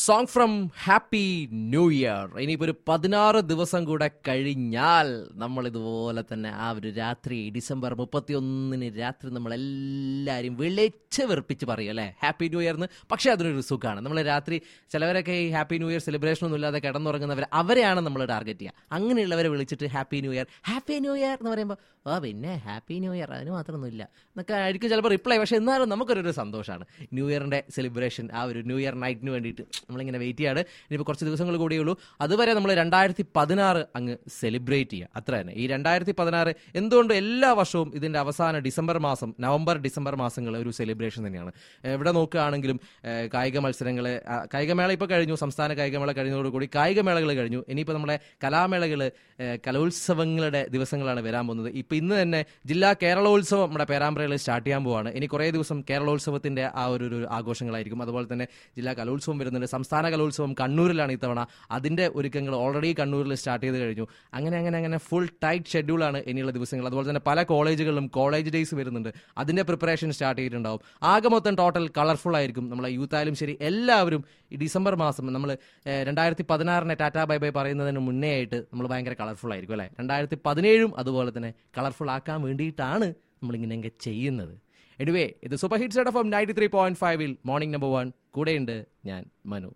song from happy new year ഇനിയിപ്പോൾ ഒരു പതിനാറ് ദിവസം കൂടെ കഴിഞ്ഞാൽ നമ്മൾ ഇതുപോലെ തന്നെ ആ ഒരു രാത്രി ഡിസംബർ മുപ്പത്തിയൊന്നിന് രാത്രി നമ്മളെല്ലാവരും വിളിച്ച് വെറുപ്പിച്ച് പറയും അല്ലേ ഹാപ്പി ന്യൂ ഇയർ എന്ന് പക്ഷേ അതിനൊരു സുഖമാണ് നമ്മൾ രാത്രി ചിലവരൊക്കെ ഈ ഹാപ്പി ന്യൂ ഇയർ സെലിബ്രേഷൻ ഒന്നും ഇല്ലാതെ കിടന്നുറങ്ങുന്നവർ അവരെയാണ് നമ്മൾ ടാർഗറ്റ് ചെയ്യുക അങ്ങനെയുള്ളവരെ വിളിച്ചിട്ട് happy new year happy new year എന്ന് പറയുമ്പോൾ ആ പിന്നെ ഹാപ്പി ന്യൂ ഇയർ അതിന് മാത്രമൊന്നുമില്ല എന്നൊക്കെ ആയിരിക്കും ചിലപ്പോൾ റിപ്ലൈ പക്ഷേ എന്നാലും നമുക്കൊരു സന്തോഷമാണ് ന്യൂ ഇയറിൻ്റെ സെലിബ്രേഷൻ ആ ഒരു ന്യൂ ഇയർ നൈറ്റിന് വേണ്ടിയിട്ട് നമ്മളിങ്ങനെ വെയിറ്റ് ചെയ്യാണ് ഇനിയിപ്പോൾ കുറച്ച് ദിവസങ്ങൾ കൂടിയേ ഉള്ളൂ അതുവരെ നമ്മൾ രണ്ടായിരത്തി പതിനാറ് അങ്ങ് സെലിബ്രേറ്റ് ചെയ്യുക അത്ര തന്നെ ഈ രണ്ടായിരത്തി പതിനാറ് എന്തുകൊണ്ട് എല്ലാ വർഷവും ഇതിൻ്റെ അവസാന ഡിസംബർ മാസം നവംബർ ഡിസംബർ മാസങ്ങൾ ഒരു സെലിബ്രേഷൻ തന്നെയാണ് എവിടെ നോക്കുകയാണെങ്കിലും ഏഹ്, കായിക മത്സരങ്ങൾ കായികമേള ഇപ്പോൾ കഴിഞ്ഞു സംസ്ഥാന കായികമേള കഴിഞ്ഞതോടുകൂടി കായികമേളകൾ കഴിഞ്ഞു ഇനിയിപ്പോൾ നമ്മളെ കലാമേളകൾ കലോത്സവങ്ങളുടെ ദിവസങ്ങളാണ് വരാൻ പോകുന്നത് ഇപ്പോൾ ഇന്ന് തന്നെ ജില്ലാ കേരളോത്സവം നമ്മുടെ പേരാമ്പ്രയിൽ സ്റ്റാർട്ട് ചെയ്യാൻ പോവാണ് ഇനി കുറേ ദിവസം കേരളോത്സവത്തിൻ്റെ ആ ഒരു ഒരു ആഘോഷങ്ങളായിരിക്കും അതുപോലെ തന്നെ ജില്ലാ കലോത്സവം വരുന്നുണ്ട് സംസ്ഥാന കലോത്സവം കണ്ണൂരിലാണ് ഇത്തവണ അതിൻ്റെ ഒരുക്കങ്ങൾ ഓൾറെഡി കണ്ണൂരിൽ സ്റ്റാർട്ട് ചെയ്ത് കഴിഞ്ഞു അങ്ങനെ അങ്ങനെ അങ്ങനെ ഫുൾ ടൈറ്റ് ഷെഡ്യൂളാണ് ഇനിയുള്ള ദിവസങ്ങൾ അതുപോലെ തന്നെ പല കോളേജുകളിലും കോളേജ് ഡേയ്സ് വരുന്നുണ്ട് അതിൻ്റെ പ്രിപ്പറേഷൻ സ്റ്റാർട്ട് ചെയ്തിട്ടുണ്ടാവും ആകെ മൊത്തം ടോട്ടൽ കളർഫുൾ ആയിരിക്കും നമ്മളെ യൂത്ത് ആയാലും ശരി എല്ലാവരും ഈ ഡിസംബർ മാസം നമ്മൾ രണ്ടായിരത്തി പതിനാറിനെ ടാറ്റാ ബൈ ബൈ പറയുന്നതിന് മുന്നേ ആയിട്ട് നമ്മൾ ഭയങ്കര കളർഫുൾ ആയിരിക്കും അല്ലേ രണ്ടായിരത്തി പതിനേഴും അതുപോലെ തന്നെ കളർഫുൾ ആക്കാൻ വേണ്ടിയിട്ടാണ് നമ്മളിങ്ങനെയൊക്കെ ചെയ്യുന്നത് എനിവേ ഇത് super hits of ninety three point ഫൈവിൽ മോർണിംഗ് നമ്പർ വൺ കൂടെയുണ്ട് ഞാൻ മനു